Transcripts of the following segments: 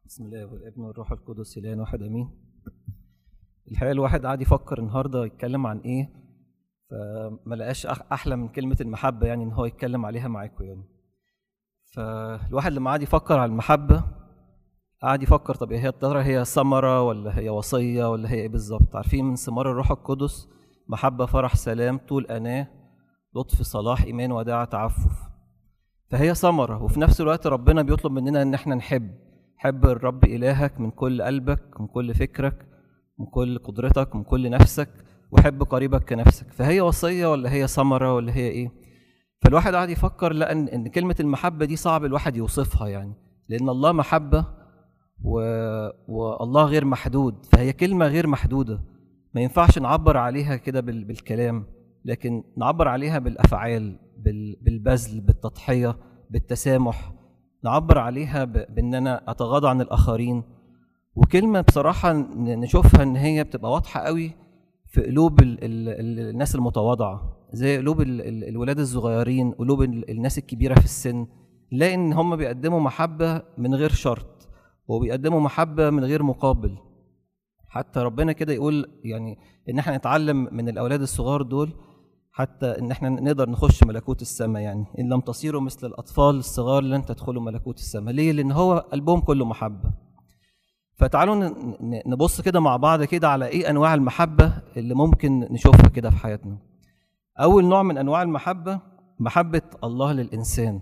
بسم الله والابن والروح القدس الان واحد امين الحقيقه الواحد قاعد يفكر النهارده يتكلم عن ايه فما لقاش أح- احلى من كلمه المحبه يعني ان هو يتكلم عليها معاكم يعني فالواحد لما قعد يفكر على المحبه قعد يفكر طب هي ترى هي ثمره ولا هي وصيه ولا هي ايه بالظبط عارفين من ثمار الروح القدس محبه فرح سلام طول اناه لطف صلاح ايمان وداعه تعفف فهي ثمره وفي نفس الوقت ربنا بيطلب مننا ان احنا نحب حب الرب إلهك من كل قلبك من كل فكرك من كل قدرتك من كل نفسك وحب قريبك كنفسك فهي وصية ولا هي ثمرة ولا هي إيه فالواحد قاعد يفكر لا إن, إن كلمة المحبة دي صعب الواحد يوصفها يعني لأن الله محبة و... والله غير محدود فهي كلمة غير محدودة ما ينفعش نعبر عليها كده بال... بالكلام لكن نعبر عليها بالأفعال بال... بالبذل بالتضحية بالتسامح نعبر عليها ب... بان انا اتغاضى عن الاخرين وكلمه بصراحه ن- نشوفها ان هي بتبقى واضحه قوي في قلوب ال... ال... ال... الناس المتواضعه زي قلوب ال... ال... الولاد الصغيرين قلوب ال... الناس الكبيره في السن نلاقي ان هم بيقدموا محبه من غير شرط وبيقدموا محبه من غير مقابل حتى ربنا كده يقول يعني ان احنا نتعلم من الاولاد الصغار دول حتى ان احنا نقدر نخش ملكوت السماء يعني ان لم تصيروا مثل الاطفال الصغار لن تدخلوا ملكوت السماء ليه لان هو قلبهم كله محبه فتعالوا ن- ن- نبص كده مع بعض كده على ايه انواع المحبه اللي ممكن نشوفها كده في حياتنا اول نوع من انواع المحبه محبه الله للانسان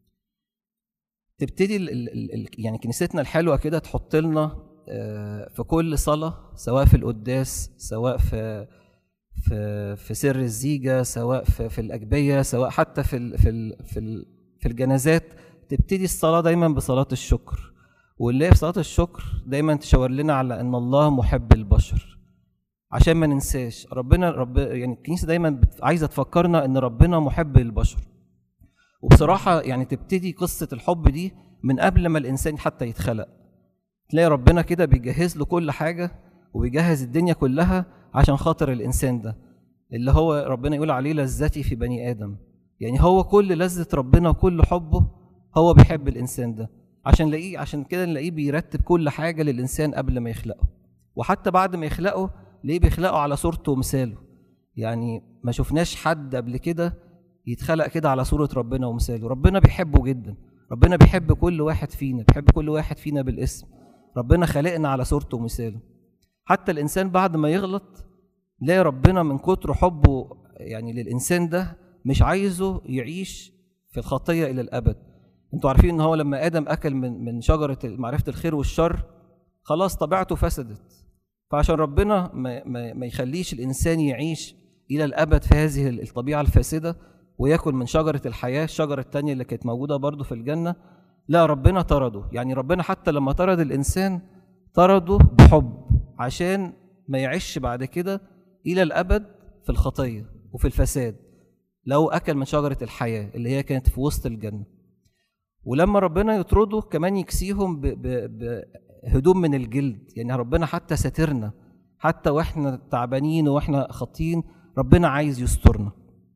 تبتدي ال ال ال ال- يعني كنيستنا الحلوه كده تحط لنا آه، في كل صلاه سواء في القداس سواء في في في سر الزيجه سواء في في الاجبيه سواء حتى في ال في ال في ال في الجنازات تبتدي الصلاه دايما بصلاه الشكر ونلاقي في صلاه الشكر دايما تشاور لنا على ان الله محب البشر عشان ما ننساش ربنا رب يعني الكنيسه دايما بت- عايزه تفكرنا ان ربنا محب للبشر وبصراحه يعني تبتدي قصه الحب دي من قبل ما الانسان حتى يتخلق تلاقي ربنا كده بيجهز له كل حاجه وبيجهز الدنيا كلها عشان خاطر الانسان ده اللي هو ربنا يقول عليه لذتي في بني ادم يعني هو كل لذة ربنا وكل حبه هو بيحب الانسان ده عشان نلاقيه عشان كده نلاقيه بيرتب كل حاجه للانسان قبل ما يخلقه وحتى بعد ما يخلقه ليه بيخلقه على صورته ومثاله يعني ما شفناش حد قبل كده يتخلق كده على صورة ربنا ومثاله ربنا بيحبه جدا ربنا بيحب كل واحد فينا بيحب كل واحد فينا بالاسم ربنا خلقنا على صورته ومثاله حتى الانسان بعد ما يغلط لاقي ربنا من كتر حبه يعني للانسان ده مش عايزه يعيش في الخطيه الى الابد انتوا عارفين ان هو لما ادم اكل من من شجره معرفه الخير والشر خلاص طبيعته فسدت فعشان ربنا ما, ما, ما يخليش الانسان يعيش الى الابد في هذه الطبيعه الفاسده وياكل من شجره الحياه الشجره التانية اللي كانت موجوده برضه في الجنه لا ربنا طرده يعني ربنا حتى لما طرد الانسان طرده بحب عشان ما يعيش بعد كده الى الابد في الخطيه وفي الفساد لو اكل من شجره الحياه اللي هي كانت في وسط الجنه ولما ربنا يطرده كمان يكسيهم ب- ب- بهدوم من الجلد يعني ربنا حتى ساترنا حتى واحنا تعبانين واحنا خاطين ربنا عايز يسترنا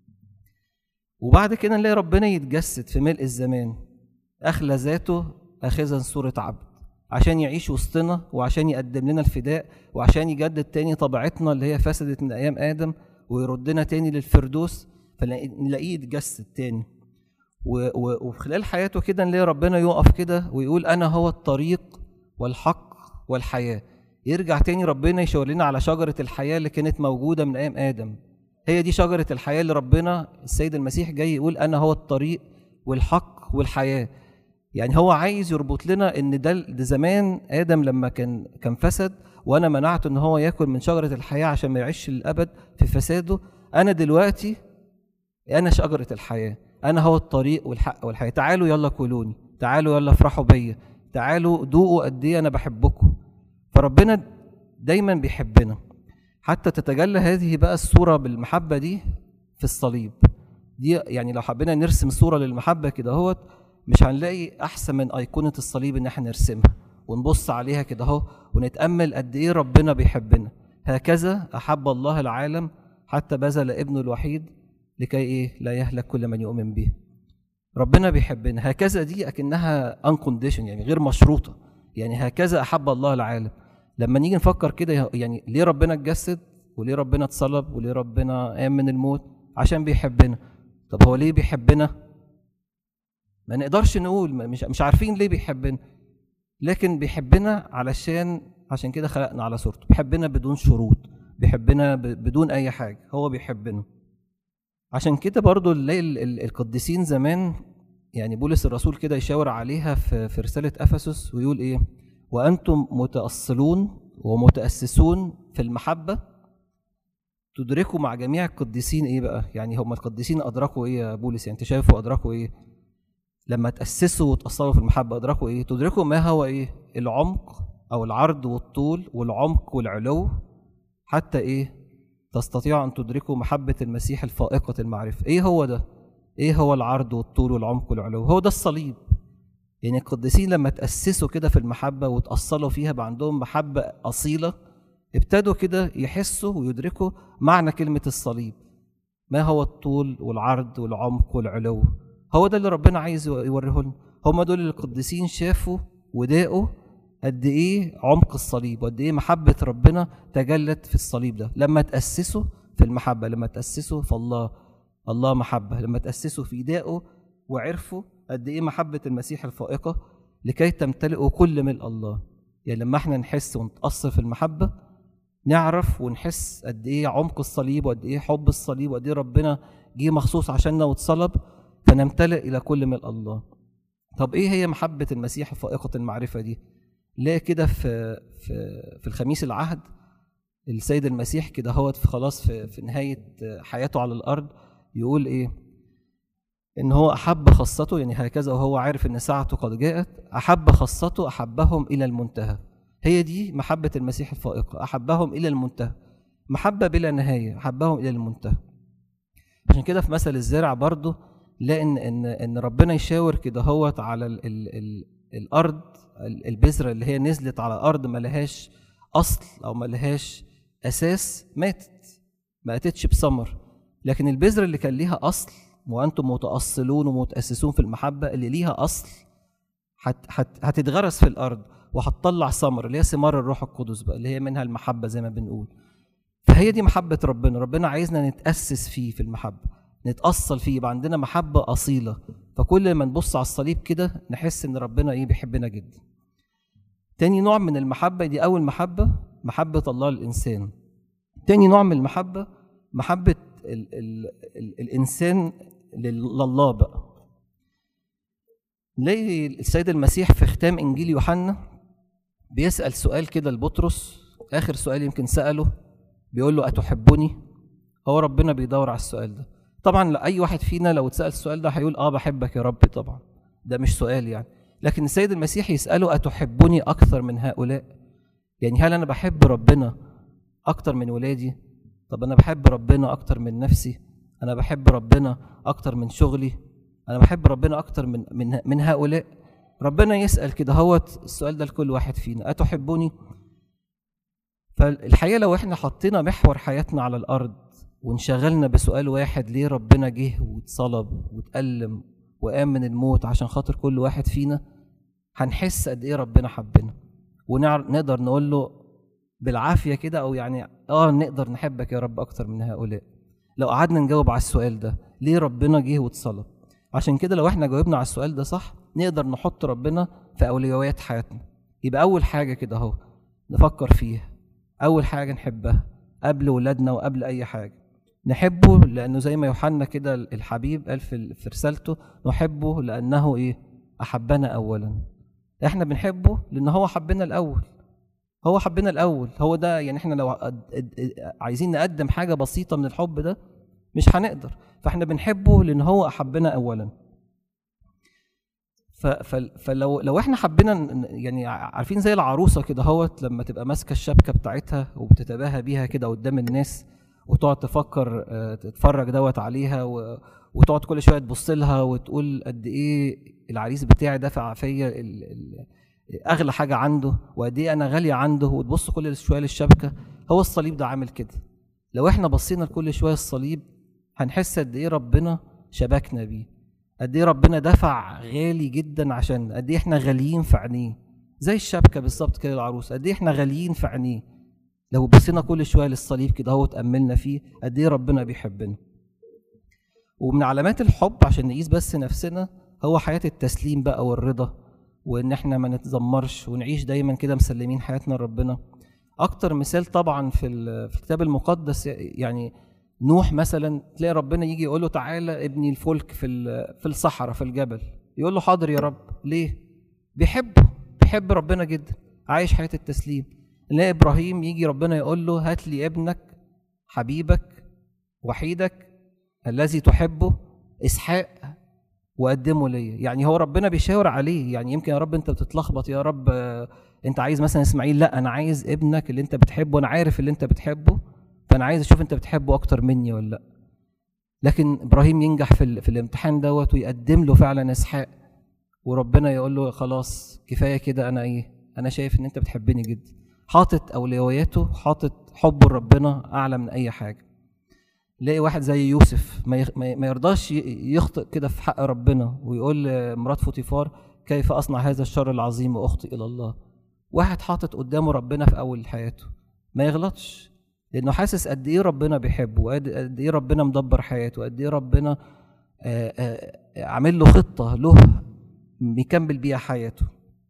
وبعد كده نلاقي ربنا يتجسد في ملء الزمان أخلى ذاته أخذا صورة عبد عشان يعيش وسطنا وعشان يقدم لنا الفداء وعشان يجدد تاني طبيعتنا اللي هي فسدت من أيام آدم ويردنا تاني للفردوس فنلاقيه يتجسد تاني و- و- وفي خلال حياته كده نلاقي ربنا يقف كده ويقول أنا هو الطريق والحق والحياة يرجع تاني ربنا يشاور لنا على شجرة الحياة اللي كانت موجودة من أيام آدم هي دي شجرة الحياة اللي ربنا السيد المسيح جاي يقول أنا هو الطريق والحق والحياة يعني هو عايز يربط لنا ان ده ده زمان ادم لما كان كان فسد وانا منعته ان هو ياكل من شجره الحياه عشان ما يعيش للابد في فساده انا دلوقتي انا شجره الحياه انا هو الطريق والحق والحياه تعالوا يلا كلوني تعالوا يلا افرحوا بيا تعالوا دوقوا قد ايه انا بحبكم فربنا دايما بيحبنا حتى تتجلى هذه بقى الصوره بالمحبه دي في الصليب دي يعني لو حبينا نرسم صوره للمحبه كده اهوت مش هنلاقي احسن من ايقونه الصليب ان احنا نرسمها ونبص عليها كده اهو ونتامل قد ايه ربنا بيحبنا هكذا احب الله العالم حتى بذل ابنه الوحيد لكي ايه لا يهلك كل من يؤمن به ربنا بيحبنا هكذا دي اكنها uncondition يعني غير مشروطه يعني هكذا احب الله العالم لما نيجي نفكر كده يعني ليه ربنا اتجسد وليه ربنا اتصلب وليه ربنا قام من الموت عشان بيحبنا طب هو ليه بيحبنا ما نقدرش نقول مش مش عارفين ليه بيحبنا لكن بيحبنا علشان عشان كده خلقنا على صورته بيحبنا بدون شروط بيحبنا بدون اي حاجه هو بيحبنا عشان كده برضو نلاقي القديسين زمان يعني بولس الرسول كده يشاور عليها في, في رساله افسس ويقول ايه وانتم متاصلون ومتاسسون في المحبه تدركوا مع جميع القديسين ايه بقى يعني هم القديسين ادركوا ايه يا بولس يعني انت شايفوا ادركوا ايه لما تاسسوا وتاصلوا في المحبه ادركوا ايه تدركوا ما هو ايه العمق او العرض والطول والعمق والعلو حتى ايه تستطيعوا ان تدركوا محبه المسيح الفائقه المعرفه ايه هو ده ايه هو العرض والطول والعمق والعلو هو ده الصليب يعني القديسين لما تاسسوا كده في المحبه وتاصلوا فيها بقى عندهم محبه اصيله ابتدوا كده يحسوا ويدركوا معنى كلمه الصليب ما هو الطول والعرض والعمق والعلو هو ده اللي ربنا عايز يوريه لنا هم دول اللي القديسين شافوا وداقوا قد ايه عمق الصليب وقد ايه محبه ربنا تجلت في الصليب ده لما تاسسوا في المحبه لما تاسسوا في الله الله محبه لما تاسسوا في داقه وعرفوا قد ايه محبه المسيح الفائقه لكي تمتلئوا كل ملء الله يعني لما احنا نحس ونتاثر في المحبه نعرف ونحس قد ايه عمق الصليب وقد ايه حب الصليب وقد ايه ربنا جه مخصوص عشاننا واتصلب فنمتلئ الى كل ملء الله طب ايه هي محبه المسيح فائقه المعرفه دي لا كده في في في الخميس العهد السيد المسيح كده هو في خلاص في, في نهايه حياته على الارض يقول ايه ان هو احب خاصته يعني هكذا وهو عارف ان ساعته قد جاءت احب خاصته احبهم الى المنتهى هي دي محبه المسيح الفائقه احبهم الى المنتهى محبه بلا نهايه احبهم الى المنتهى عشان كده في مثل الزرع برضه لا ان ان ان ربنا يشاور كده هوت على ال ال ال الارض البذره اللي هي نزلت على ارض ما لهاش اصل او ما لهاش اساس ماتت ما اتتش بثمر لكن البذره اللي كان ليها اصل وانتم متاصلون ومتاسسون في المحبه اللي ليها اصل هت هت هتتغرس في الارض وهتطلع ثمر اللي هي ثمار الروح القدس بقى اللي هي منها المحبه زي ما بنقول فهي دي محبه ربنا ربنا عايزنا نتاسس فيه في المحبه نتأصل فيه يبقى عندنا محبة أصيلة فكل ما نبص على الصليب كده نحس إن ربنا إيه بيحبنا جدا تاني نوع من المحبة دي أول محبة محبة الله للإنسان تاني نوع من المحبة محبة ال ال ال الإنسان لله بقى نلاقي السيد المسيح في ختام إنجيل يوحنا بيسأل سؤال كده لبطرس آخر سؤال يمكن سأله بيقول له أتحبني هو ربنا بيدور على السؤال ده طبعا لاي واحد فينا لو اتسال السؤال ده هيقول اه بحبك يا رب طبعا ده مش سؤال يعني لكن السيد المسيح يساله اتحبني اكثر من هؤلاء يعني هل انا بحب ربنا اكتر من ولادي طب انا بحب ربنا اكتر من نفسي انا بحب ربنا اكتر من شغلي انا بحب ربنا اكتر من من من هؤلاء ربنا يسال كده هوت السؤال ده لكل واحد فينا اتحبني فالحقيقه لو احنا حطينا محور حياتنا على الارض وانشغلنا بسؤال واحد ليه ربنا جه واتصلب واتألم وقام من الموت عشان خاطر كل واحد فينا هنحس قد ايه ربنا حبنا ونقدر نقول له بالعافيه كده او يعني اه نقدر نحبك يا رب اكتر من هؤلاء لو قعدنا نجاوب على السؤال ده ليه ربنا جه واتصلب عشان كده لو احنا جاوبنا على السؤال ده صح نقدر نحط ربنا في اولويات حياتنا يبقى اول حاجه كده اهو نفكر فيها اول حاجه نحبها قبل ولادنا وقبل اي حاجه نحبه لانه زي ما يوحنا كده الحبيب قال في رسالته نحبه لانه ايه احبنا اولا احنا بنحبه لان هو حبنا الاول هو حبنا الاول هو ده يعني احنا لو عايزين نقدم حاجه بسيطه من الحب ده مش هنقدر فاحنا بنحبه لان هو احبنا اولا فلو لو احنا حبينا يعني عارفين زي العروسه كده هوت لما تبقى ماسكه الشبكه بتاعتها وبتتباهى بيها كده قدام الناس وتقعد تفكر تتفرج دوت عليها وتقعد كل شويه تبص لها وتقول قد ايه العريس بتاعي دافع فيا اغلى حاجه عنده وقد ايه انا غاليه عنده وتبص كل شويه للشبكه هو الصليب ده عامل كده لو احنا بصينا لكل شويه الصليب هنحس قد ايه ربنا شبكنا بيه قد ايه ربنا دفع غالي جدا عشان قد ايه احنا غاليين في عينيه زي الشبكه بالظبط كده العروس قد ايه احنا غاليين في عينيه لو بصينا كل شويه للصليب كده هو تاملنا فيه قد ايه ربنا بيحبنا ومن علامات الحب عشان نقيس بس نفسنا هو حياه التسليم بقى والرضا وان احنا ما نتذمرش ونعيش دايما كده مسلمين حياتنا لربنا اكتر مثال طبعا في ال- في الكتاب المقدس يعني نوح مثلا تلاقي ربنا يجي يقول له تعالى ابني الفلك في ال- في الصحراء في الجبل يقول له حاضر يا رب ليه بيحبه بيحب ربنا جدا عايش حياه التسليم نلاقي ابراهيم يجي ربنا يقول له هات لي ابنك حبيبك وحيدك الذي تحبه اسحاق وقدمه ليا يعني هو ربنا بيشاور عليه يعني يمكن يا رب انت بتتلخبط يا رب آه، انت عايز مثلا اسماعيل لا انا عايز ابنك اللي انت بتحبه انا عارف اللي انت بتحبه فانا عايز اشوف انت بتحبه اكتر مني ولا لا لكن ابراهيم ينجح في, ال- في الامتحان دوت ويقدم له فعلا اسحاق وربنا يقول له خلاص كفايه كده انا ايه انا شايف ان انت بتحبني جدا حاطط اولوياته حاطط حبه لربنا اعلى من اي حاجه لاقي واحد زي يوسف ما يخ- ما ما يرضاش ي- يخطئ كده في حق ربنا ويقول لمرات فوتيفار كيف اصنع هذا الشر العظيم واخطئ الى الله واحد حاطط قدامه ربنا في اول حياته ما يغلطش لانه حاسس قد ايه ربنا بيحبه وقد قد ايه ربنا مدبر حياته قد ايه ربنا آه، آه، عامل له خطه له بيكمل بيها حياته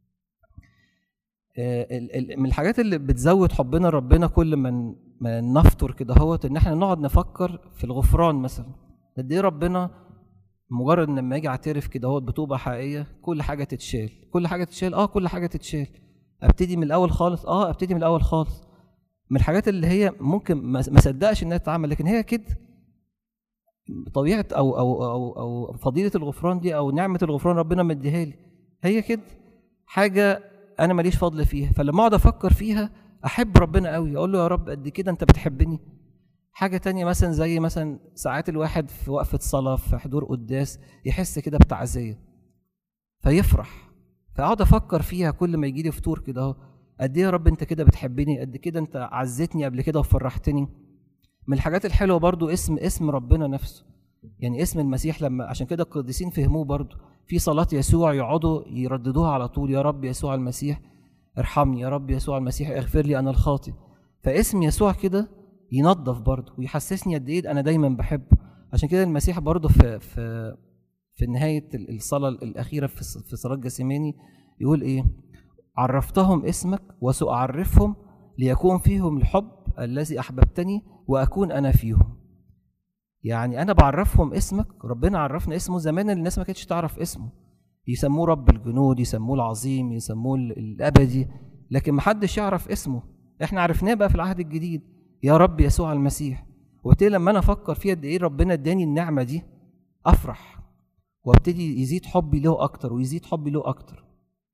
آه، ال- ال- من الحاجات اللي بتزود حبنا لربنا كل ما ن- ما نفطر كده هوت ان احنا نقعد نفكر في الغفران مثلا قد ايه ربنا مجرد ان لما يجي اعترف كده هوت بتوبه حقيقيه كل حاجه تتشال كل حاجه تتشال اه كل حاجه تتشال ابتدي من الاول خالص اه ابتدي من الاول خالص من الحاجات اللي هي ممكن ما ما صدقش انها تتعمل لكن هي كده طبيعه او او او او فضيله الغفران دي او نعمه الغفران ربنا مديها لي هي كده حاجه انا ماليش فضل فيها فلما اقعد افكر فيها احب ربنا قوي اقول له يا رب قد كده انت بتحبني حاجه تانية مثلا زي مثلا ساعات الواحد في وقفه صلاه في حضور قداس يحس كده بتعزيه فيفرح فاقعد افكر فيها كل ما يجي لي فطور كده اهو قد ايه يا رب انت كده بتحبني قد كده انت عزتني قبل كده وفرحتني من الحاجات الحلوه برضو اسم اسم ربنا نفسه يعني اسم المسيح لما عشان كده القديسين فهموه برضو في صلاة يسوع يقعدوا يرددوها على طول يا رب يسوع المسيح ارحمني يا رب يسوع المسيح اغفر لي انا الخاطئ فاسم يسوع كده ينظف برضه ويحسسني قد ايه انا دايما بحبه عشان كده المسيح برضه في في في نهاية ال- الصلاة الأخيرة في الص- في صلاة جسيماني يقول إيه؟ عرفتهم اسمك وسأعرفهم ليكون فيهم الحب الذي أحببتني وأكون أنا فيهم. يعني أنا بعرفهم اسمك ربنا عرفنا اسمه زمان الناس ما كانتش تعرف اسمه. يسموه رب الجنود يسموه العظيم يسموه ال- الأبدي لكن محدش يعرف اسمه. إحنا عرفناه بقى في العهد الجديد يا رب يسوع المسيح. وبالتالي لما أنا أفكر فيها قد إيه ربنا إداني النعمة دي أفرح وابتدي يزيد حبي له اكتر ويزيد حبي له اكتر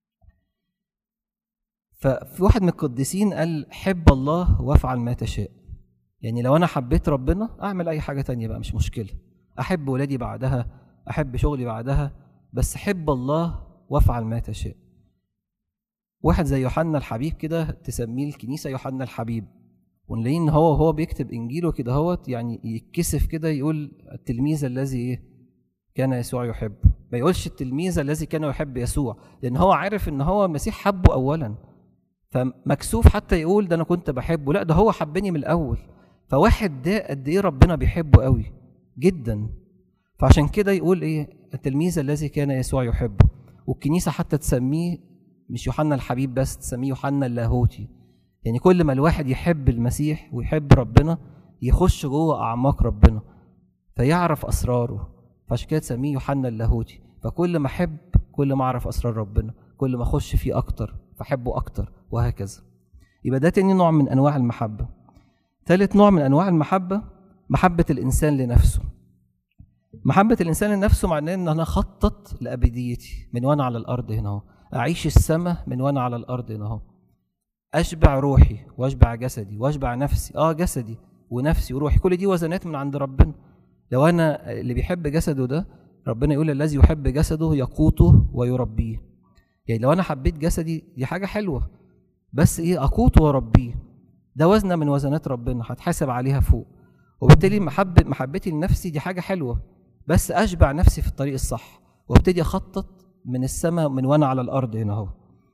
ففي واحد من القديسين قال حب الله وافعل ما تشاء يعني لو انا حبيت ربنا اعمل اي حاجه تانية بقى مش مشكله احب ولادي بعدها احب شغلي بعدها بس حب الله وافعل ما تشاء واحد زي يوحنا الحبيب كده تسميه الكنيسه يوحنا الحبيب ونلاقيه ان هو هو بيكتب انجيله كده هوت يعني يتكسف كده يقول التلميذ الذي ايه كان يسوع يحب ما يقولش التلميذ الذي كان يحب يسوع لان هو عارف ان هو المسيح حبه اولا فمكسوف حتى يقول ده انا كنت بحبه لا ده هو حبني من الاول فواحد ده قد ايه ربنا بيحبه قوي جدا فعشان كده يقول ايه التلميذ الذي كان يسوع يحبه والكنيسه حتى تسميه مش يوحنا الحبيب بس تسميه يوحنا اللاهوتي يعني كل ما الواحد يحب المسيح ويحب ربنا يخش جوه اعماق ربنا فيعرف اسراره فعشان كده تسميه يوحنا اللاهوتي فكل ما احب كل ما اعرف اسرار ربنا كل ما اخش فيه اكتر فاحبه اكتر وهكذا يبقى ده تاني نوع من انواع المحبه ثالث نوع من انواع المحبه محبه الانسان لنفسه محبه الانسان لنفسه معناه ان انا اخطط لابديتي من وانا على الارض هنا اهو اعيش السماء من وانا على الارض هنا اهو اشبع روحي واشبع جسدي واشبع نفسي اه جسدي ونفسي وروحي كل دي وزنات من عند ربنا لو انا اللي بيحب جسده ده ربنا يقول الذي يحب جسده يقوته ويربيه يعني لو انا حبيت جسدي دي حاجه حلوه بس ايه اقوته واربيه ده وزنه من وزنات ربنا هتحاسب عليها فوق وبالتالي محبة محبتي لنفسي دي حاجه حلوه بس اشبع نفسي في الطريق الصح وابتدي اخطط من السماء من وانا على الارض هنا اهو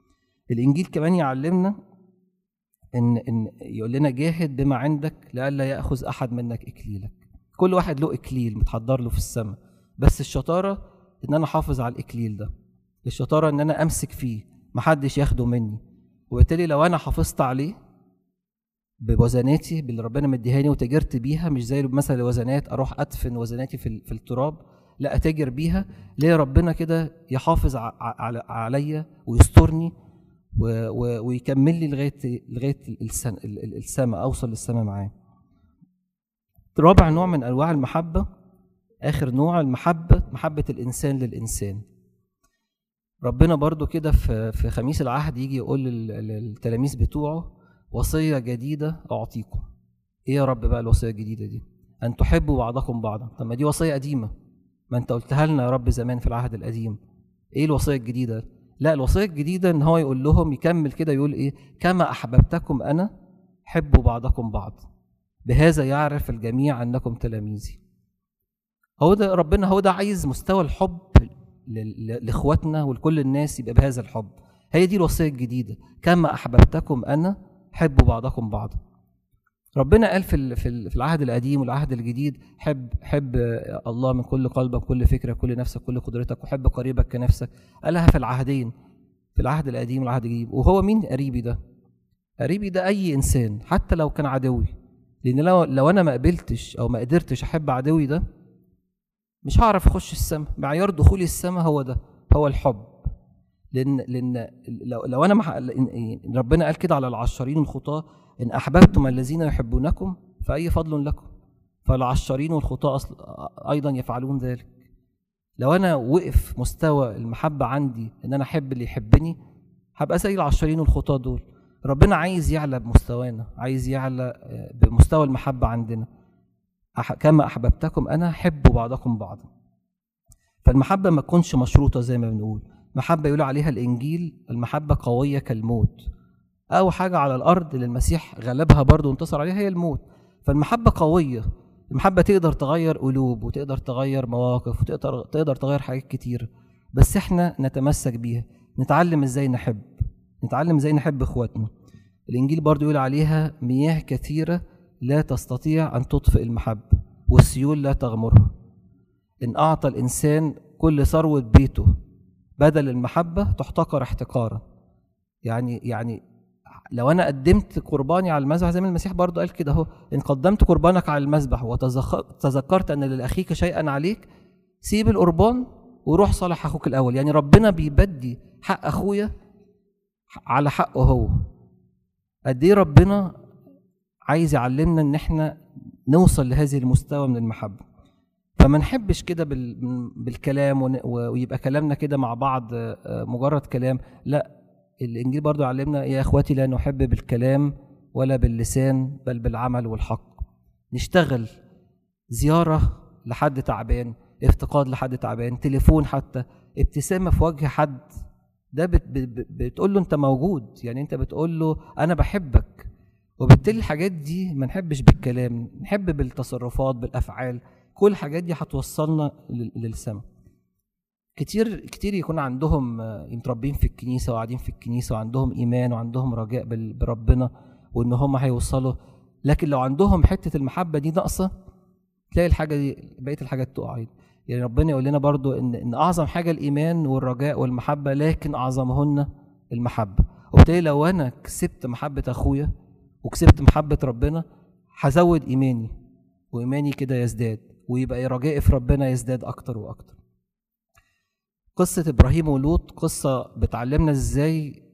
الانجيل كمان يعلمنا ان ان يقول لنا جاهد بما عندك لئلا ياخذ احد منك اكليلك كل واحد له اكليل متحضر له في السماء بس الشطاره ان انا احافظ على الاكليل ده الشطاره ان انا امسك فيه محدش ياخده مني وبالتالي لو انا حافظت عليه بوزناتي باللي ربنا مديهاني وتاجرت بيها مش زي مثلا الوزنات اروح ادفن وزناتي في, في التراب لا اتاجر بيها ليه ربنا كده يحافظ عليا ويسترني ويكمل لي لغايه لغايه السماء اوصل للسماء معاه رابع نوع من انواع المحبه اخر نوع المحبه محبه الانسان للانسان ربنا برضو كده في في خميس العهد يجي يقول للتلاميذ بتوعه وصيه جديده اعطيكم ايه يا رب بقى الوصيه الجديده دي ان تحبوا بعضكم بعضا طب ما دي وصيه قديمه ما انت قلتها لنا يا رب زمان في العهد القديم ايه الوصيه الجديده لا الوصيه الجديده ان هو يقول لهم يكمل كده يقول ايه كما احببتكم انا حبوا بعضكم بعض بهذا يعرف الجميع انكم تلاميذي هو ده ربنا هو ده عايز مستوى الحب لاخواتنا ولكل الناس يبقى بهذا الحب هي دي الوصيه الجديده كما احببتكم انا حبوا بعضكم بعضا ربنا قال في في العهد القديم والعهد الجديد حب حب الله من كل قلبك كل فكرك كل نفسك كل قدرتك وحب قريبك كنفسك قالها في العهدين في العهد القديم والعهد الجديد وهو مين قريبي ده قريبي ده اي انسان حتى لو كان عدوي لان لو لو انا ما قبلتش او ما قدرتش احب عدوي ده مش هعرف اخش السماء معيار دخولي السماء هو ده هو الحب لان لان لو, لو انا مح... ربنا قال كده على العشرين الخطاه ان احببتم الذين يحبونكم فاي فضل لكم فالعشرين والخطاه أصل... ايضا يفعلون ذلك لو انا وقف مستوى المحبه عندي ان انا احب اللي يحبني هبقى زي العشرين والخطاه دول ربنا عايز يعلى بمستوانا عايز يعلى بمستوى المحبه عندنا كما احببتكم انا حبوا بعضكم بعضا فالمحبه ما تكونش مشروطه زي ما بنقول محبه يقول عليها الانجيل المحبه قويه كالموت او حاجه على الارض اللي المسيح غلبها برضه وانتصر عليها هي الموت فالمحبه قويه المحبه تقدر تغير قلوب وتقدر تغير مواقف وتقدر تقدر تغير حاجات كتير بس احنا نتمسك بيها نتعلم ازاي نحب نتعلم ازاي نحب اخواتنا الانجيل برضه يقول عليها مياه كثيره لا تستطيع ان تطفئ المحبه والسيول لا تغمرها ان اعطى الانسان كل ثروه بيته بدل المحبه تحتقر احتقارا يعني يعني لو انا قدمت قرباني على المذبح زي ما المسيح برضه قال كده اهو ان قدمت قربانك على المذبح وتذكرت ان لاخيك شيئا عليك سيب القربان وروح صالح اخوك الاول يعني ربنا بيبدي حق اخويا على حقه هو قد ايه ربنا عايز يعلمنا ان احنا نوصل لهذه المستوى من المحبه فما نحبش كده بالكلام ويبقى كلامنا كده مع بعض مجرد كلام لا الانجيل برضو علمنا يا اخواتي لا نحب بالكلام ولا باللسان بل بالعمل والحق نشتغل زياره لحد تعبان افتقاد لحد تعبان تليفون حتى ابتسامه في وجه حد ده بت بت بتقول له انت موجود يعني انت بتقول له انا بحبك وبالتالي الحاجات دي ما نحبش بالكلام نحب بالتصرفات بالافعال كل الحاجات دي هتوصلنا للسماء كتير كتير يكون عندهم متربين في الكنيسه وقاعدين في الكنيسه وعندهم ايمان وعندهم رجاء بربنا وان هم هيوصلوا لكن لو عندهم حته المحبه دي ناقصه تلاقي الحاجه دي بقيه الحاجات تقع يعني ربنا يقول لنا برضو ان ان اعظم حاجه الايمان والرجاء والمحبه لكن اعظمهن المحبه وبالتالي لو انا كسبت محبه اخويا وكسبت محبه ربنا هزود ايماني وايماني كده يزداد ويبقى رجائي في ربنا يزداد اكتر واكتر قصة إبراهيم ولوط قصة بتعلمنا إزاي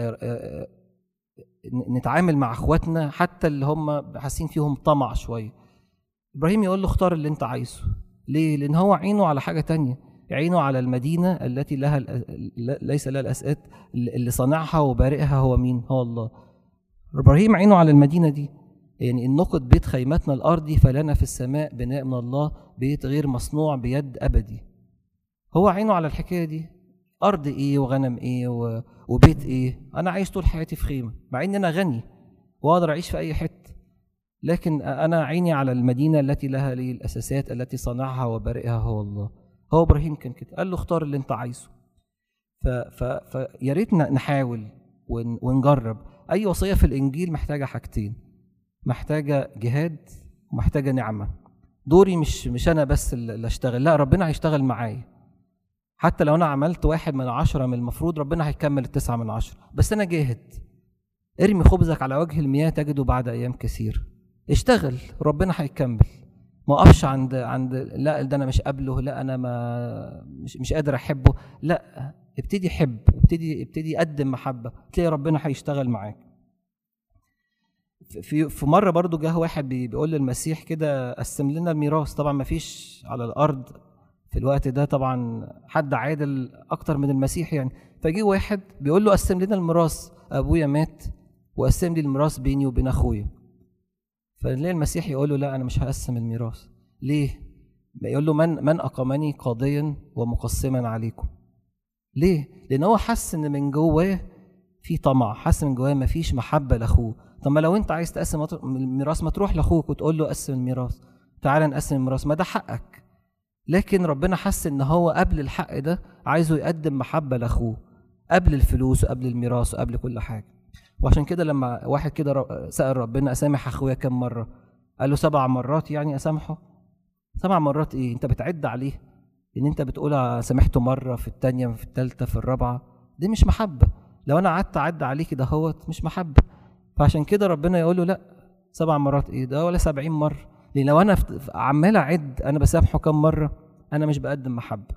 نتعامل مع إخواتنا حتى اللي هم حاسين فيهم طمع شوية إبراهيم يقول له اختار اللي أنت عايزه ليه؟ لأن هو عينه على حاجة تانية عينه على المدينة التي لها ليس لها الأسئلة اللي صانعها وبارئها هو مين؟ هو الله إبراهيم عينه على المدينة دي يعني إن نقد بيت خيمتنا الأرضي فلنا في السماء بناء من الله بيت غير مصنوع بيد أبدي هو عينه على الحكايه دي ارض ايه وغنم ايه و... وبيت ايه انا عايش طول حياتي في خيمه مع ان انا غني واقدر اعيش في اي حته لكن انا عيني على المدينه التي لها لي الاساسات التي صنعها وبارئها هو الله هو ابراهيم كان كده قال له اختار اللي انت عايزه ف... ف... فيا ريت نحاول ون- ونجرب اي وصيه في الانجيل محتاجه حاجتين محتاجه جهاد ومحتاجه نعمه دوري مش مش انا بس اللي اشتغل لا ربنا هيشتغل معايا حتى لو انا عملت واحد من عشرة من المفروض ربنا هيكمل التسعة من عشرة بس انا جاهد ارمي خبزك على وجه المياه تجده بعد ايام كثير اشتغل ربنا هيكمل ما اقفش عند عند لا ده انا مش قابله لا انا ما مش, مش قادر احبه لا ابتدي حب ابتدي ابتدي قدم محبه تلاقي ربنا هيشتغل معاك في في مره برضو جه واحد بي- بيقول للمسيح كده قسم لنا الميراث طبعا ما فيش على الارض في الوقت ده طبعا حد عادل اكتر من المسيح يعني فجه واحد بيقول له قسم لنا الميراث ابويا مات وقسم لي الميراث بيني وبين اخويا فليه المسيح يقول له لا انا مش هقسم الميراث ليه يقول له من من اقامني قاضيا ومقسما عليكم ليه لان هو حس ان من جواه في طمع حس من جواه مفيش محبه لاخوه طب ما لو انت عايز تقسم الميراث ما تروح لاخوك وتقول له قسم الميراث تعالى نقسم الميراث ما ده حقك لكن ربنا حس ان هو قبل الحق ده عايزه يقدم محبه لاخوه قبل الفلوس وقبل الميراث وقبل كل حاجه وعشان كده لما واحد كده ر- سأل ربنا أسامح أخويا كم مرة؟ قال له سبع مرات يعني أسامحه؟ سبع مرات إيه؟ أنت بتعد عليه إن أنت بتقول سامحته مرة في التانية في التالتة في الرابعة دي مش محبة لو أنا قعدت أعد عليه كده هوت مش محبة فعشان كده ربنا يقول له لأ سبع مرات إيه ده ولا سبعين مرة لأن لو أنا فت- عمال أعد أنا بسامحه كم مرة أنا مش بقدم محبة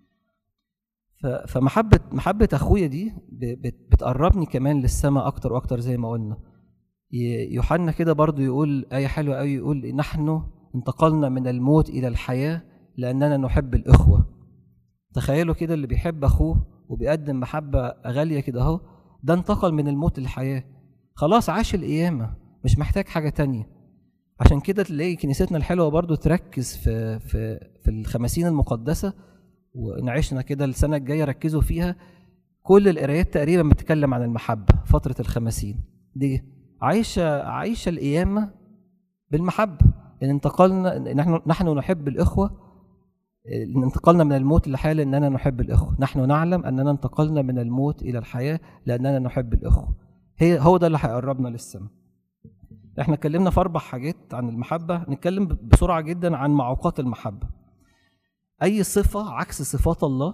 ف- فمحبة محبة أخويا دي ب- بت- بتقربني كمان للسماء أكتر وأكتر زي ما قلنا ي- يوحنا كده برضو يقول آية حلوة أوي يقول نحن انتقلنا من الموت إلى الحياة لأننا نحب الإخوة تخيلوا كده اللي بيحب أخوه وبيقدم محبة غالية كده أهو ده انتقل من الموت للحياة خلاص عاش القيامة مش محتاج حاجة تانية عشان كده تلاقي كنيستنا الحلوة برضو تركز في في في الخمسين المقدسة ونعيشنا كده السنة الجاية ركزوا فيها كل القرايات تقريبا بتتكلم عن المحبة فترة الخمسين دي عايشة عايشة القيامة بالمحبة إن انتقلنا نحن نحن نحب الإخوة إن انتقلنا من الموت للحياة لأننا نحب الإخوة نحن نعلم أننا انتقلنا من الموت إلى الحياة لأننا نحب الإخوة هي هو ده اللي هيقربنا للسماء احنا اتكلمنا في أربع حاجات عن المحبة نتكلم بسرعة جدا عن معوقات المحبة أي صفة عكس صفات الله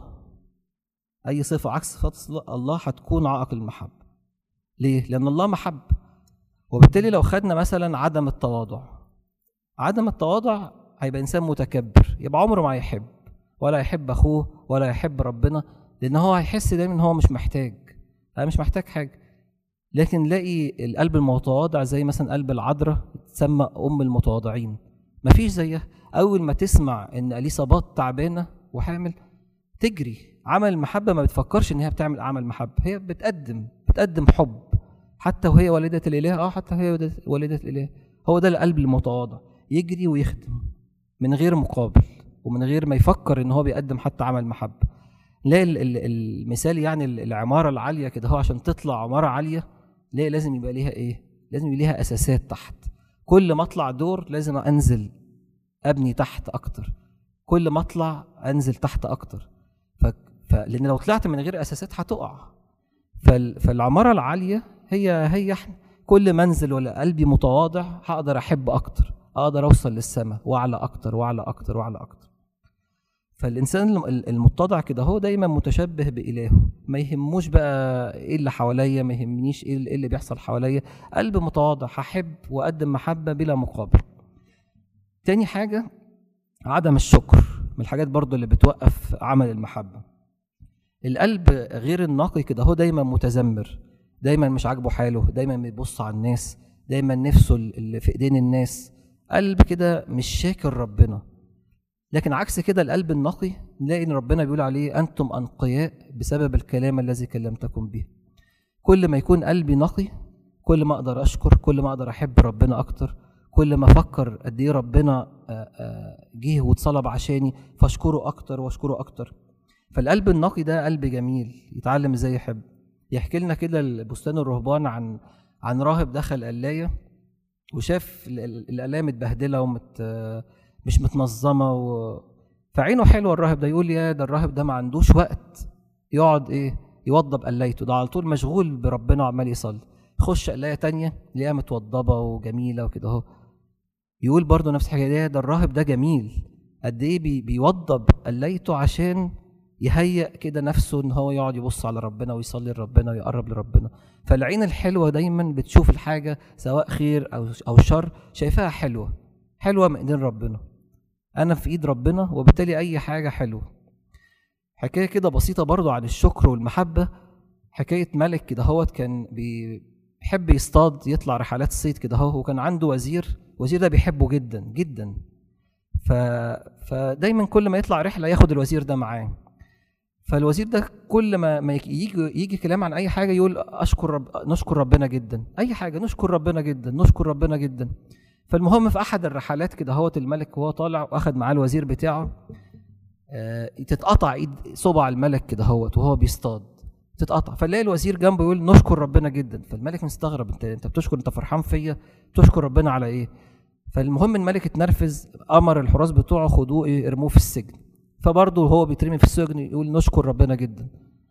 أي صفة عكس صفات الله هتكون عائق المحبة ليه؟ لأن الله محب وبالتالي لو خدنا مثلا عدم التواضع عدم التواضع هيبقى إنسان متكبر يبقى عمره ما هيحب ولا يحب أخوه ولا يحب ربنا لأن هو هيحس دايما إن هو مش محتاج أنا مش محتاج حاجة لكن نلاقي القلب المتواضع زي مثلا قلب العذراء تسمى أم المتواضعين مفيش زيها أول ما تسمع إن أليصابات تعبانة وحامل تجري عمل المحبة ما بتفكرش إن هي بتعمل عمل محبة هي بتقدم بتقدم حب حتى وهي والدة الإله اه حتى وهي والدة- والدة الإله هو ده القلب المتواضع يجري ويخدم من غير مقابل ومن غير ما يفكر ان هو بيقدم حتى عمل محبة نلاقي ال- ال- المثال يعني ال- العمارة العالية كده هو عشان تطلع عمارة عالية نلاقي لازم يبقى ليها ايه لازم يبقى ليها اساسات تحت كل ما اطلع دور لازم انزل ابني تحت اكتر كل ما اطلع انزل تحت اكتر ف... ف... لان لو طلعت من غير اساسات هتقع فال... فالعماره العاليه هي هي احنا كل ما انزل ولا قلبي متواضع هقدر احب اكتر اقدر اوصل للسماء واعلى اكتر واعلى اكتر واعلى اكتر فالانسان الم- المتضع كده هو دايما متشبه بالهه ما يهموش بقى ايه اللي حواليا ما يهمنيش ايه اللي- إيه اللي بيحصل حواليا قلب متواضع هحب واقدم محبه بلا مقابل تاني حاجه عدم الشكر من الحاجات برضو اللي بتوقف عمل المحبه القلب غير النقي كده هو دايما متذمر دايما مش عاجبه حاله دايما بيبص على الناس دايما نفسه اللي في ايدين الناس قلب كده مش شاكر ربنا لكن عكس كده القلب النقي نلاقي ان ربنا بيقول عليه انتم انقياء بسبب الكلام الذي كلمتكم به كل ما يكون قلبي نقي كل ما اقدر اشكر كل ما اقدر احب ربنا اكتر كل ما افكر قد ايه ربنا آه، آه، جه واتصلب عشاني فاشكره اكتر واشكره اكتر فالقلب النقي ده قلب جميل يتعلم ازاي يحب يحكي لنا كده البستان الرهبان عن عن راهب دخل قلايه وشاف ال- ال- القلايه متبهدله ومت مش متنظمه و... فعينه حلوه الراهب ده يقول يا ده الراهب ده ما عندوش وقت يقعد ايه يوضب قلايته ده على طول مشغول بربنا وعمال يصلي خش قلايه تانية يلاقيها متوضبه وجميله وكده اهو يقول برضه نفس الحكايه ده الراهب ده جميل قد ايه بي بيوضب قلايته عشان يهيئ كده نفسه ان هو يقعد يبص على ربنا ويصلي لربنا ويقرب لربنا فالعين الحلوه دايما بتشوف الحاجه سواء خير او او شر شايفاها حلوه حلوه من ايدين ربنا انا في ايد ربنا وبالتالي اي حاجه حلوه حكايه كده بسيطه برضو عن الشكر والمحبه حكايه ملك كده هوت كان بيحب يصطاد يطلع رحلات صيد كده هو وكان عنده وزير وزير ده بيحبه جدا جدا ف... فدايما كل ما يطلع رحله ياخد الوزير ده معاه فالوزير ده كل ما ما يجي يجي كلام عن اي حاجه يقول اشكر رب نشكر ربنا جدا اي حاجه نشكر ربنا جدا نشكر ربنا جدا فالمهم في احد الرحلات كده هوت الملك وهو طالع واخد معاه الوزير بتاعه آه، تتقطع ايد صبع الملك كده هوت وهو بيصطاد تتقطع فنلاقي الوزير جنبه يقول نشكر ربنا جدا فالملك مستغرب انت انت بتشكر انت فرحان فيا بتشكر ربنا على ايه فالمهم الملك اتنرفز امر الحراس بتوعه خدوه ايه ارموه في السجن فبرضه هو بيترمي في السجن يقول نشكر ربنا جدا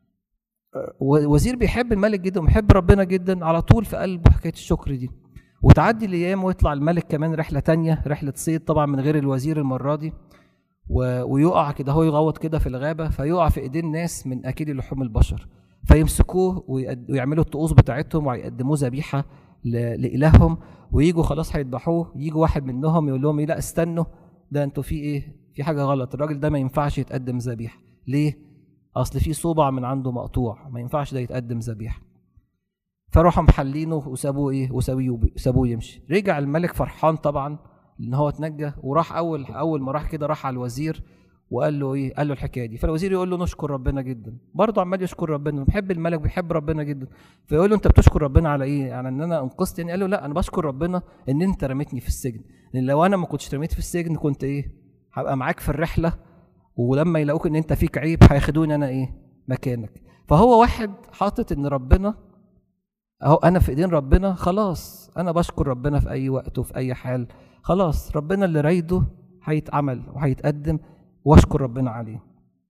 وزير بيحب الملك جدا وبيحب ربنا جدا على طول في قلبه حكايه الشكر دي وتعدي الايام ويطلع الملك كمان رحله تانية رحله صيد طبعا من غير الوزير المره دي و... ويقع كده هو يغوط كده في الغابه فيقع في ايدين ناس من اكيد لحوم البشر فيمسكوه ويقد... ويعملوا الطقوس بتاعتهم ويقدموه ذبيحه ل... لالههم ويجوا خلاص هيذبحوه يجي واحد منهم يقول لهم إيه، لا استنوا ده انتوا في ايه في حاجه غلط الراجل ده ما ينفعش يتقدم ذبيحه ليه اصل في صبع من عنده مقطوع ما ينفعش ده يتقدم ذبيحه فراحوا محلينه وسابوه ايه وسابوه سابوه يمشي رجع الملك فرحان طبعا ان هو اتنجى وراح اول اول ما راح كده راح على الوزير وقال له ايه قال له الحكايه دي فالوزير يقول له نشكر ربنا جدا برضه عمال يشكر ربنا بيحب الملك بيحب ربنا جدا فيقول له انت بتشكر ربنا على ايه يعني ان انا انقذت يعني قال له لا انا بشكر ربنا ان انت رميتني في السجن لان لو انا ما كنتش رميت في السجن كنت ايه هبقى معاك في الرحله ولما يلاقوك ان انت فيك عيب هياخدوني انا ايه مكانك فهو واحد حاطط ان ربنا اهو انا في ايدين ربنا خلاص انا بشكر ربنا في اي وقت وفي اي حال خلاص ربنا اللي رايده هيتعمل وهيتقدم واشكر ربنا عليه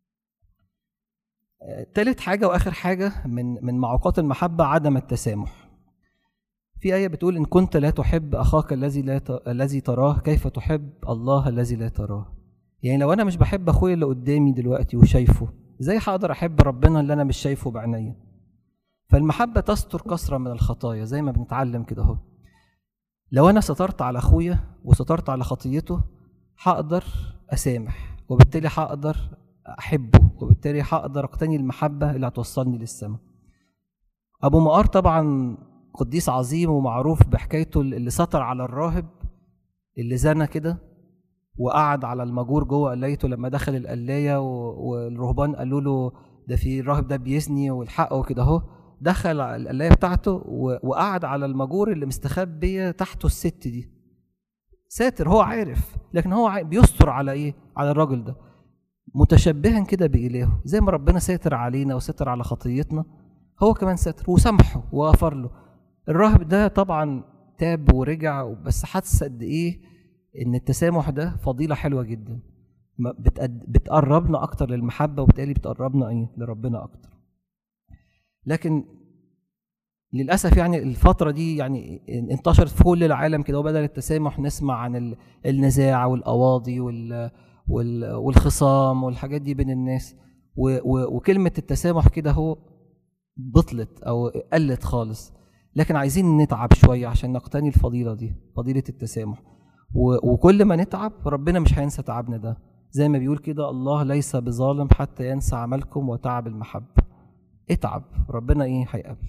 تالت حاجة وآخر حاجة من من معوقات المحبة عدم التسامح. في آية بتقول إن كنت لا تحب أخاك الذي لا ت... الذي تراه كيف تحب الله الذي لا تراه. يعني لو أنا مش بحب أخويا اللي قدامي دلوقتي وشايفه، إزاي هقدر أحب ربنا اللي أنا مش شايفه بعينيا؟ فالمحبة تستر كثرة من الخطايا زي ما بنتعلم كده أهو. لو أنا سترت على أخويا وسترت على خطيته هقدر أسامح وبالتالي هقدر احبه وبالتالي هقدر اقتني المحبه اللي هتوصلني للسماء ابو مقار طبعا قديس عظيم ومعروف بحكايته اللي سطر على الراهب اللي زنى كده وقعد على المجور جوه قلايته لما دخل القلايه والرهبان قالوا له ده في الراهب ده بيزني والحق وكده اهو دخل القلايه بتاعته وقعد على المجور اللي مستخبيه تحته الست دي ساتر هو عارف لكن هو بيستر على ايه على الراجل ده متشبها كده بإلهه زي ما ربنا ساتر علينا وستر على خطيتنا هو كمان ساتر وسامحه وغفر له الراهب ده طبعا تاب ورجع بس حس قد ايه ان التسامح ده فضيله حلوه جدا بتقربنا اكتر للمحبه وبالتالي بتقربنا ايه لربنا اكتر لكن للاسف يعني الفتره دي يعني انتشرت في كل العالم كده وبدل التسامح نسمع عن النزاع والقواضي وال والخصام والحاجات دي بين الناس وكلمة التسامح كده هو بطلت أو قلت خالص لكن عايزين نتعب شوية عشان نقتني الفضيلة دي فضيلة التسامح وكل ما نتعب ربنا مش هينسى تعبنا ده زي ما بيقول كده الله ليس بظالم حتى ينسى عملكم وتعب المحبة اتعب ربنا ايه هيقابل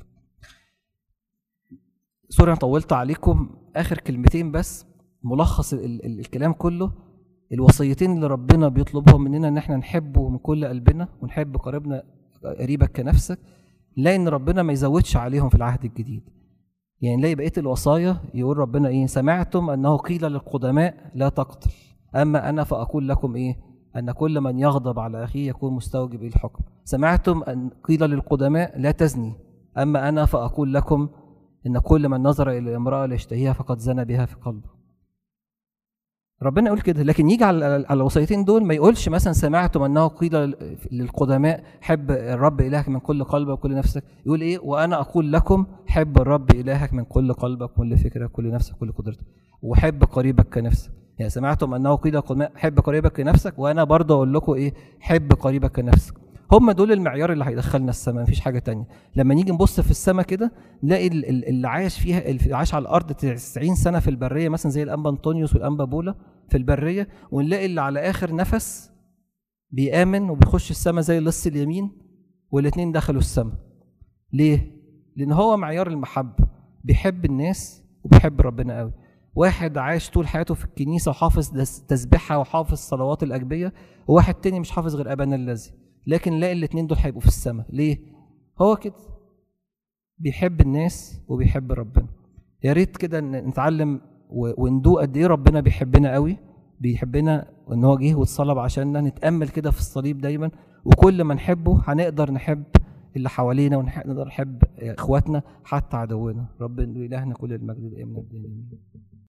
سوري انا طولت عليكم اخر كلمتين بس ملخص ال ال الكلام كله الوصيتين اللي ربنا بيطلبهم مننا ان احنا نحبه من كل قلبنا ونحب قريبنا قريبك كنفسك نلاقي ان ربنا ما يزودش عليهم في العهد الجديد يعني نلاقي بقيه الوصايا يقول ربنا ايه سمعتم انه قيل للقدماء لا تقتل اما انا فاقول لكم ايه ان كل من يغضب على اخيه يكون مستوجب الحكم سمعتم ان قيل للقدماء لا تزني اما انا فاقول لكم ان كل من نظر الى امراه ليشتهيها فقد زنى بها في قلبه ربنا يقول كده لكن يجي على على الوصيتين دول ما يقولش مثلا سمعتم انه قيل للقدماء حب الرب الهك من كل قلبك وكل نفسك يقول ايه وانا اقول لكم حب الرب الهك من كل قلبك كل فكرك كل نفسك كل قدرتك وحب قريبك كنفسك يعني سمعتم انه قيل للقدماء حب قريبك كنفسك وانا برضه اقول لكم ايه حب قريبك كنفسك هم دول المعيار اللي هيدخلنا السماء مفيش حاجه تانية لما نيجي نبص في السماء كده نلاقي ال- ال- اللي عايش فيها اللي عايش على الارض 90 سنه في البريه مثلا زي الانبا انطونيوس والانبا بولا في البريه ونلاقي اللي على اخر نفس بيامن وبيخش السماء زي اللص اليمين والاثنين دخلوا السماء ليه لان هو معيار المحبه بيحب الناس وبيحب ربنا قوي واحد عايش طول حياته في الكنيسه وحافظ دس- تسبيحها وحافظ صلوات الاجبيه وواحد تاني مش حافظ غير ابانا الذي لكن نلاقي الاثنين دول هيبقوا في السماء ليه هو كده بيحب الناس وبيحب ربنا يا ريت كده ن- نتعلم و- وندوق قد ايه ربنا بيحبنا قوي بيحبنا وان هو جه واتصلب عشاننا نتامل كده في الصليب دايما وكل ما نحبه هنقدر نحب اللي حوالينا ونقدر نحب اخواتنا حتى عدونا رب الهنا كل المجد دائما